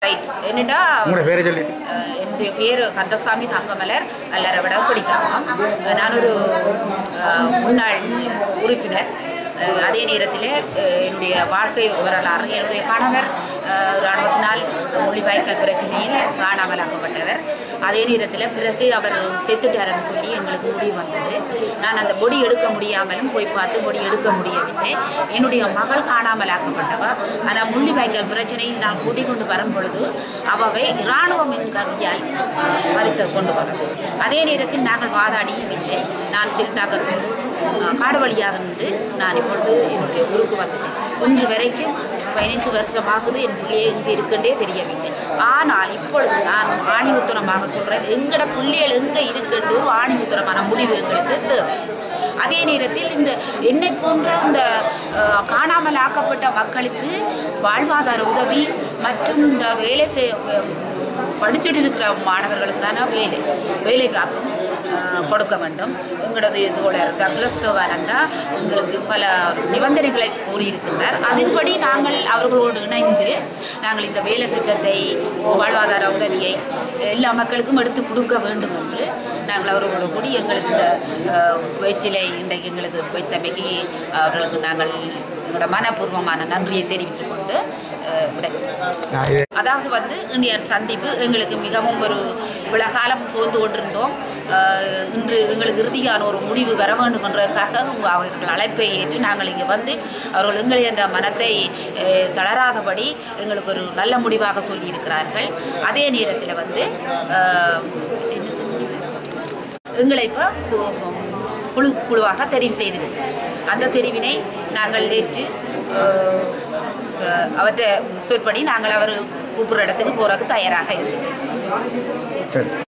right என்னடா உங்களோட பேரை சொல்லி அஹ், என்னுடைய பேர் கந்தசாமி தங்கமலர் அல்லற விட பிடிக்காம நான் ஒரு அஹ், முன்னாள் உறுப்பினர் அஹ், அதே நேரத்தில் அஹ், என்னுடைய வாழ்க்கை வரலாறு என்னுடைய கணவர் அஹ், இராணுவத்தினால் மொழிவாய்க்கல் பிரச்சனையில் காணாமலாக்கப்பட்டவர் அதே நேரத்தில் பிறகு அவர் செத்துட்டாருன்னு சொல்லி எங்களுக்கு முடிவு வந்தது நான் அந்த பொடி எடுக்க முடியாமலும் போய் பார்த்து பொடி எடுக்க முடியவில்லை என்னுடைய மகள் காணாமலாக்கப்பட்டவ ஆனால் முள்ளிவாய்க்கால் பிரச்சனையில் நான் கூட்டிக் கொண்டு வரும் பொழுது அவவை இராணுவம் கையால் மறித்து கொண்டு வந்தது அதே நேரத்தில் நாங்கள் வாதாடியும் இல்லை நான் சிறுதாக்கத்தோடு அஹ், காடு வழியாக நின்று நான் இப்பொழுது என்னுடைய ஊருக்கு வந்துட்டேன் இன்று வரைக்கும் பதினஞ்சு வருஷமாகுது என் பிள்ளையை இங்கே இருக்குன்றே தெரியவில்லை ஆனால் இப்பொழுது நான் ஆணி உத்தரமாக சொல்கிறேன் எங்கட பிள்ளைகள் எங்கே இருக்குன்ற ஒரு ஆணி உத்தரமான முடிவு எங்களுக்கு தேவை அதே நேரத்தில் இந்த என்னை போன்ற இந்த அஹ், காணாமல் ஆக்கப்பட்ட மக்களுக்கு வாழ்வாதார உதவி மற்றும் இந்த வேலை செய் படிச்சுட்டு இருக்கிற மாணவர்களுக்கான வேலை வேலை வாய்ப்பும் அஹ், கொடுக்க வேண்டும் எங்களது தோழர் டக்ளஸ் தேவானந்தா எங்களுக்கு பல நிபந்தனைகளை கூறியிருக்கின்றார் அதன்படி நாங்கள் அவர்களோடு இணைந்து நாங்கள் இந்த வேலை திட்டத்தை வாழ்வாதார உதவியை எல்லா மக்களுக்கும் எடுத்து கொடுக்க வேண்டும் என்று நாங்கள் அவர்களோடு கூடி எங்களுக்கு இந்த அஹ், பேச்சிலை இன்றைக்கு எங்களுக்கு வைத்தமைக்கு அவர்களுக்கு நாங்கள் எங்களோட மனப்பூர்வமான நன்றியை தெரிவித்துக் கொண்டு அஹ், விடை நான் இது அதாவது வந்து இந்தியன் சந்திப்பு எங்களுக்கு மிகவும் ஒரு இவ்வளவு காலம் சோர்ந்து கொண்டிருந்தோம் அஹ் இன்று எங்களுக்கு இறுதியான ஒரு முடிவு வர வேண்டும் என்றதுக்காக உங்க- அவர்கள் அழைப்பை ஏற்று நாங்கள் இங்கே வந்து அவர்கள் எங்களை அந்த மனத்தை அஹ், தளராதபடி எங்களுக்கு ஒரு நல்ல முடிவாக சொல்லியிருக்கிறார்கள் அதே நேரத்தில் வந்து அஹ், என்ன சொன்னீங்க எங்களை இப்போ குழு குழுவாக தெரிவு செய்திருக்கிறது அந்த தெரிவினை நாங்கள் ஏற்று அஹ், அஹ், அவற்றை சொற்படி நாங்கள் அவர் கூப்பிட்ற இடத்துக்கு போகிறதுக்கு தயாராக இருக்கிறோம் சரி